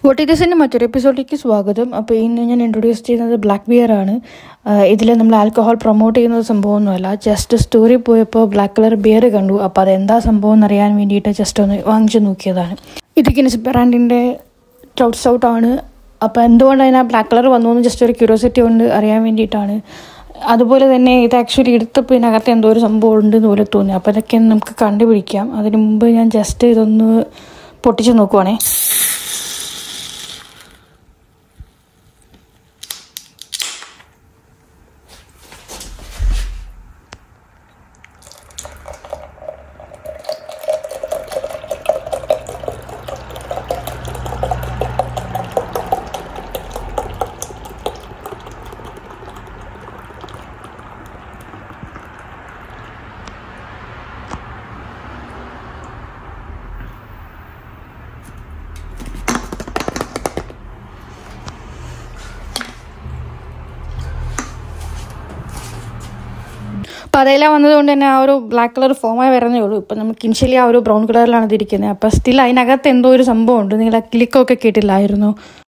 വോട്ടിറ്റസിൻ്റെ മറ്റൊരു എപ്പിസോഡിലേക്ക് സ്വാഗതം അപ്പോൾ ഇന്ന് ഞാൻ ഇൻട്രൊഡ്യൂസ് ചെയ്യുന്നത് ബ്ലാക്ക് ബിയർ ആണ് ഇതിൽ നമ്മൾ ആൽക്കഹോൾ പ്രൊമോട്ട് ചെയ്യുന്നത് സംഭവമൊന്നുമല്ല ജസ്റ്റ് സ്റ്റോറി പോയപ്പോൾ ബ്ലാക്ക് കളർ ബിയർ കണ്ടു അപ്പോൾ അതെന്താ സംഭവം എന്നറിയാൻ വേണ്ടിയിട്ട് ജസ്റ്റ് ഒന്ന് വാങ്ങിച്ചു നോക്കിയതാണ് ഇത് ഗിനസ് ബ്രാൻഡിൻ്റെ ചൗട്ട് സ്റ്റൗട്ട് ആണ് അപ്പോൾ എന്തുകൊണ്ട് അതിന് ബ്ലാക്ക് കളർ വന്നു എന്ന് ജസ്റ്റ് ഒരു ക്യൂരിയോസിറ്റി കൊണ്ട് അറിയാൻ വേണ്ടിയിട്ടാണ് അതുപോലെ തന്നെ ഇത് ആക്ച്വലി എടുത്തപ്പോൾ ഇതിനകത്ത് എന്തോ ഒരു സംഭവം ഉണ്ടെന്ന് പോലെ തോന്നി അപ്പോൾ അതൊക്കെ നമുക്ക് കണ്ടുപിടിക്കാം അതിന് മുമ്പ് ഞാൻ ജസ്റ്റ് ഇതൊന്ന് പൊട്ടിച്ച് നോക്കുവാണേ അപ്പോൾ അതെല്ലാം വന്നതുകൊണ്ട് തന്നെ ആ ഒരു ബ്ലാക്ക് കളർ ഫോമായി വരുന്നേ ഉള്ളൂ ഇപ്പം നമുക്ക് ഇനിഷ്യലി ആ ഒരു ബ്രൗൺ കളറിലാണ് ഇതിരിക്കുന്നത് അപ്പോൾ സ്റ്റിൽ അതിനകത്ത് എന്തോ ഒരു സംഭവം ഉണ്ട് നിങ്ങൾ ആ ക്ലിക്കൊക്കെ കേട്ടില്ലായിരുന്നു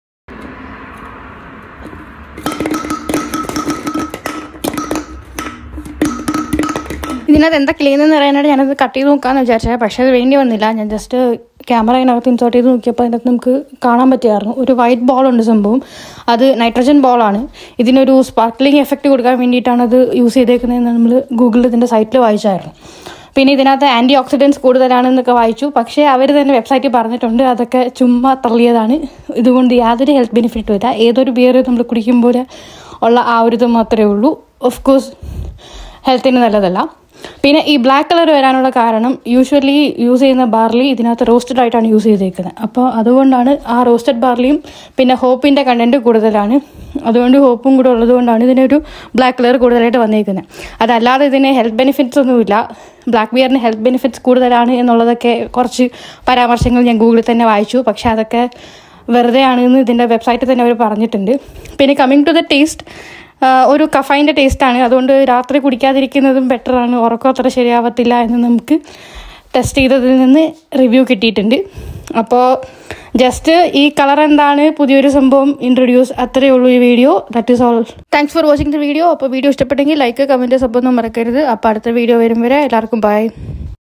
ഇതിനകത്ത് എന്താ ക്ലീൻ എന്ന് പറയാനായിട്ട് ഞാനത് കട്ട് ചെയ്ത് നോക്കാമെന്ന് വിചാരിച്ചത് പക്ഷേ അത് വേണ്ടി വന്നില്ല ഞാൻ ജസ്റ്റ് ക്യാമറ അതിനകത്ത് ഇൻസേർട്ട് ചെയ്ത് നോക്കിയപ്പോൾ അതിനകത്ത് നമുക്ക് കാണാൻ പറ്റിയായിരുന്നു ഒരു വൈറ്റ് ബോൾ ഉണ്ട് സംഭവം അത് നൈട്രജൻ ബോളാണ് ഇതിനൊരു സ്പാർക്ലിംഗ് എഫക്റ്റ് കൊടുക്കാൻ വേണ്ടിയിട്ടാണ് അത് യൂസ് ചെയ്തേക്കുന്നതെന്ന് നമ്മൾ ഗൂഗിളിൽ ഇതിൻ്റെ സൈറ്റിൽ വായിച്ചായിരുന്നു പിന്നെ ഇതിനകത്ത് ആൻറ്റി ഓക്സിഡൻസ് കൂടുതലാണെന്നൊക്കെ വായിച്ചു പക്ഷേ അവർ തന്നെ വെബ്സൈറ്റിൽ പറഞ്ഞിട്ടുണ്ട് അതൊക്കെ ചുമ്മാ തള്ളിയതാണ് ഇതുകൊണ്ട് യാതൊരു ഹെൽത്ത് ബെനിഫിറ്റും ഇല്ല ഏതൊരു ബിയർ നമ്മൾ കുടിക്കുമ്പോൾ ഉള്ള ആ ഒരു ഇത് മാത്രമേ ഉള്ളൂ ഓഫ് കോഴ്സ് ഹെൽത്തിന് നല്ലതല്ല പിന്നെ ഈ ബ്ലാക്ക് കളർ വരാനുള്ള കാരണം യൂഷ്വലി യൂസ് ചെയ്യുന്ന ബാർലി ഇതിനകത്ത് റോസ്റ്റഡ് ആയിട്ടാണ് യൂസ് ചെയ്തേക്കുന്നത് അപ്പോൾ അതുകൊണ്ടാണ് ആ റോസ്റ്റഡ് ബാർലിയും പിന്നെ ഹോപ്പിൻ്റെ കണ്ടൻറ്റ് കൂടുതലാണ് അതുകൊണ്ട് ഹോപ്പും കൂടെ ഉള്ളതുകൊണ്ടാണ് ഇതിനൊരു ബ്ലാക്ക് കളർ കൂടുതലായിട്ട് വന്നേക്കുന്നത് അതല്ലാതെ ഇതിന് ഹെൽത്ത് ബെനിഫിറ്റ്സ് ഒന്നുമില്ല ബ്ലാക്ക് ബിയറിന് ഹെൽത്ത് ബെനിഫിറ്റ്സ് കൂടുതലാണ് എന്നുള്ളതൊക്കെ കുറച്ച് പരാമർശങ്ങൾ ഞാൻ ഗൂഗിളിൽ തന്നെ വായിച്ചു പക്ഷേ അതൊക്കെ വെറുതെ ആണെന്ന് ഇതിൻ്റെ വെബ്സൈറ്റിൽ തന്നെ അവർ പറഞ്ഞിട്ടുണ്ട് പിന്നെ കമ്മിങ് ടു ദ ടേസ്റ്റ് ഒരു കഫൈൻ്റെ ടേസ്റ്റാണ് അതുകൊണ്ട് രാത്രി കുടിക്കാതിരിക്കുന്നതും ബെറ്ററാണ് ഉറക്കം അത്ര ശരിയാവത്തില്ല എന്ന് നമുക്ക് ടെസ്റ്റ് ചെയ്തതിൽ നിന്ന് റിവ്യൂ കിട്ടിയിട്ടുണ്ട് അപ്പോൾ ജസ്റ്റ് ഈ കളർ എന്താണ് പുതിയൊരു സംഭവം ഇൻട്രൊഡ്യൂസ് അത്രയേ ഉള്ളൂ ഈ video that is all thanks for watching the video അപ്പോൾ വീഡിയോ ഇഷ്ടപ്പെട്ടെങ്കിൽ ലൈക്ക് കമൻറ്റ് സബ് ഒന്നും മറക്കരുത് അപ്പോൾ അടുത്ത വീഡിയോ വരും വരെ എല്ലാവർക്കും ബൈ